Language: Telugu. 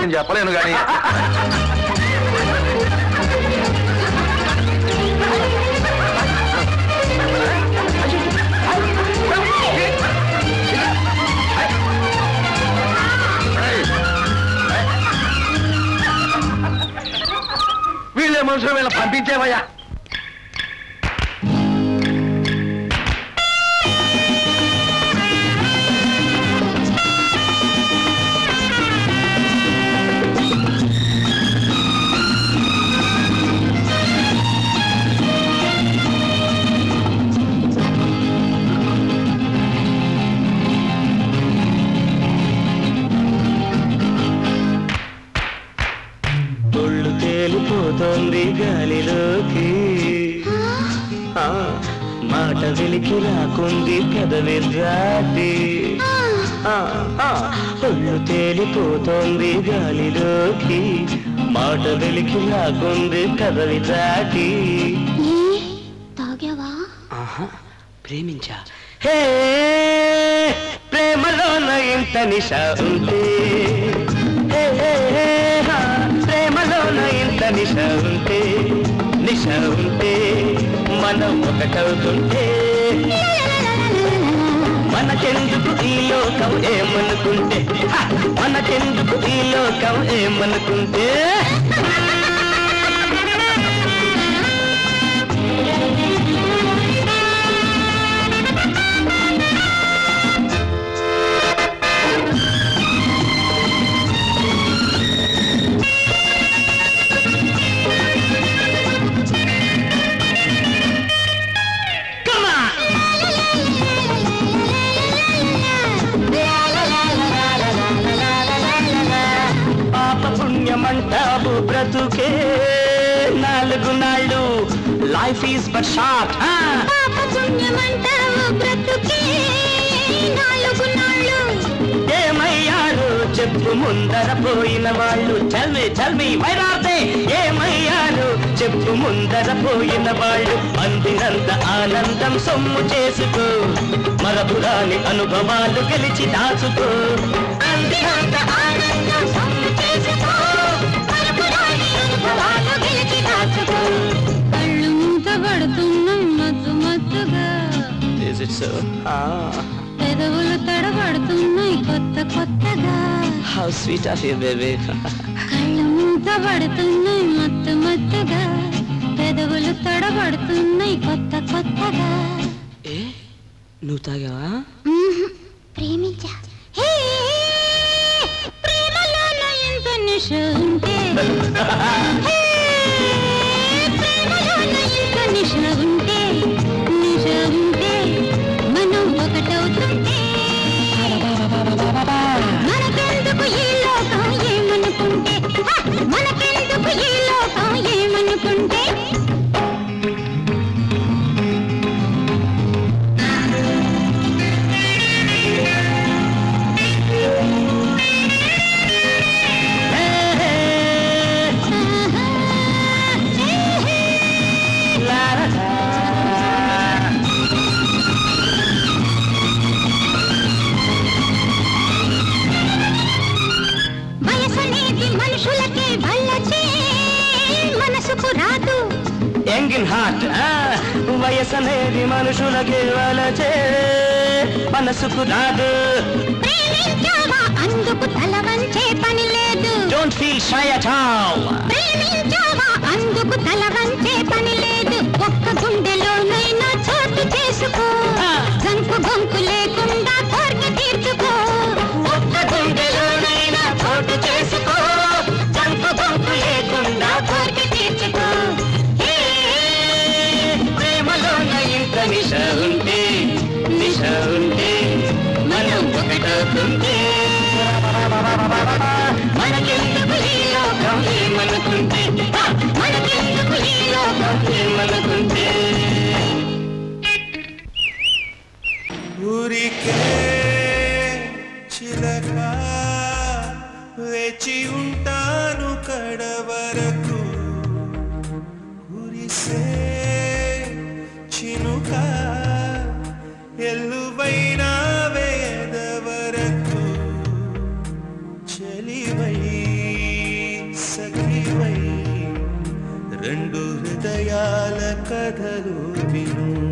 నేను చెప్పలేను కానీ వీళ్ళే మనుషులు వీళ్ళ పంపించేవయ్యా ఒళ్ళు తేలిపోతోంది గాలిలోకి ఆ, మాట వెలికి రాకుంది పెదవి దాటి ఆ, ఆ, ఒళ్ళు తేలిపోతోంది గాలిలోకి మాట వెలికి రాకుంది పెదవి దాటి ఏ తాగావా ఆహా ప్రేమించా హే ప్రేమలోన ఇంత నిశ ఉంటే హే, హే, హే, హా, ప్రేమలోన ఇంత నిశ ఉంటే నిశ ఉంటే మనం ఒకటవుతుంటే మనకెందుకు ఈ లోకం ఏమనుకుంటే హ! మనకెందుకు ఈ లోకం ఏమనుకుంటే Come on! పాప పుణ్యమంటావు బ్రతుకే నాలుగు నాళ్ళు లైఫ్ ఈజ్ బట్ షార్ట్ పాప పుణ్యమంటావు బ్రతుకే నాలుగు నాళ్ళు ఏమయ్యారు చెప్పు ముందర పోయిన వాళ్ళు చల్మి చల్మి వైరాతే ఏమయ్యారు చెప్పు ముందర పోయిన వాళ్ళు అందినంత ఆనందం సొమ్ము చేసుకో మరపురాని అనుభవాలు గెలిచి దాచుకో అందినంత ఆనందం సొమ్ము చేసుకో మరపురాని అనుభవాలు గెలిచి దాచుకో కళ్ళు మూతబడుతున్నాయి మత్తు మత్తుగా Is it so? Ah, పెదవులు తడబడుతున్నాయి కొత్త కొత్తగా how sweet of you, baby. కళ్ళు మూతబడుతున్నాయి మత్తు మత్తుగా పెదవులు తడబడుతున్నాయి కొత్త కొత్తగా ఏ నువ్వు తాగావా మ్మ్. ప్రేమించా హే, ప్రేమలోన ఎంత నిశ ఉంటే హే, ప్రేమలోన ఎంత నిశ ఉంటే నిశ ఉంటే మనం ఒకటవుతుంటే మనకెందుకు ఈ లోకం ఏమనుకుంటే హ! మనకెందుకు ఈ లోకం ఏమనుకుంటే Hey, hey, la, la, la. వయసనేది మనుషులకే వల్లచే మనసుకు రాదు ఎంగిన్ హార్ట్ వయసనేది మనుషులకి వలచే మనసుకు రాదు ప్రేమించావా అందుకు తల వంచే పని లేదు don't feel shy at all ప్రేమించావా అందుకు తల వంచే పని లేదు ఒక్క గుండెలోనైనా చోటు చేసుకో గంకు గొంకు లేకుండా కోరిక తీర్చుకో ఒక్క గుండెలోనైనా చోటు చేసుకో గంకు గొంకు లేకుండా కోరిక తీర్చుకో ఏ, ప్రేమలోన ఇంత నిశ ఉంటే నిశ ఉంటే మనం ఒకటవుతుంటే మనకెందుకు ఈ లోకం ఏమనుకుంటే హ! మనకెందుకు ఈ లోకం ఏమనుకుంటే ఊరికే చిలక వేచి ఉంటాను కడవరకు కురిసే చినుక ఎల్లువైనా వేద వరకు చెలివై హృదయాల కథలు విను